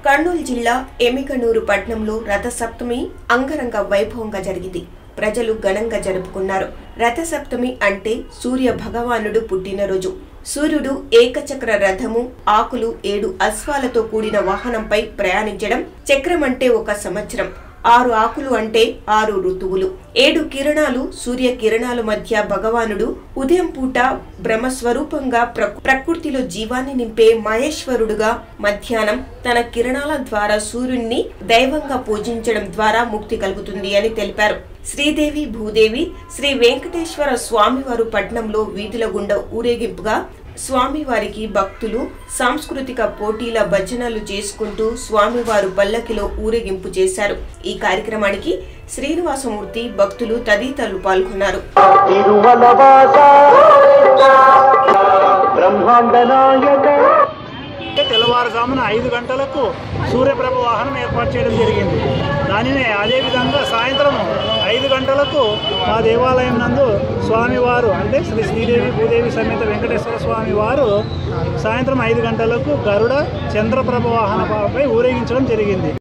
కర్నూలు జిల్లా ఎమికనూరు పట్టణంలో రథసప్తమి అంగరంగ వైభవంగా జరిగింది ప్రజలు ఘనంగా జరుపుకున్నారు రథసప్తమి అంటే సూర్య భగవానుడు పుట్టినరోజు సూర్యుడు ఏకచక్ర రథము ఆకులు ఏడు అశ్వాలతో కూడిన వాహనంపై ప్రయాణించడం చక్రం అంటే ఒక సంవత్సరం ఆరు ఆకులు అంటే ఆరు ఋతువులు ఏడు కిరణాలు సూర్య కిరణాల మధ్య భగవానుడు ఉదయం పూట బ్రహ్మస్వరూపంగా ప్ర- ప్రకృతిలో జీవాన్ని నింపే మహేశ్వరుడుగా మధ్యాహ్నం తన కిరణాల ద్వారా సూర్యుణ్ణి దైవంగా పూజించడం ద్వారా ముక్తి కలుగుతుంది అని తెలిపారు శ్రీదేవి భూదేవి శ్రీ వెంకటేశ్వర స్వామివారు పట్నంలో వీధుల గుండా ఊరేగింపుగా స్వామివారికి భక్తులు సాంస్కృతిక పోటీల భజనలు చేసుకుంటూ స్వామివారు పల్లకిలో ఊరేగింపు చేశారు ఈ కార్యక్రమానికి శ్రీనివాసమూర్తి భక్తులు తదితరులు పాల్గొన్నారు తిరుమలవాస బ్రహ్మాండ నాయక తెల్లవారుజామున ఐదు గంటలకు సూర్యప్రభ వాహనం ఏర్పాటు చేయడం జరిగింది దానినే అదేవిధంగా సాయంత్రం ఐదు గంటలకు మా దేవాలయం నందు స్వామివారు అంటే శ్రీ శ్రీదేవి భూదేవి సమేత వెంకటేశ్వర స్వామి వారు సాయంత్రం ఐదు గంటలకు గరుడ చంద్రప్రభ వాహనపై ఊరేగించడం జరిగింది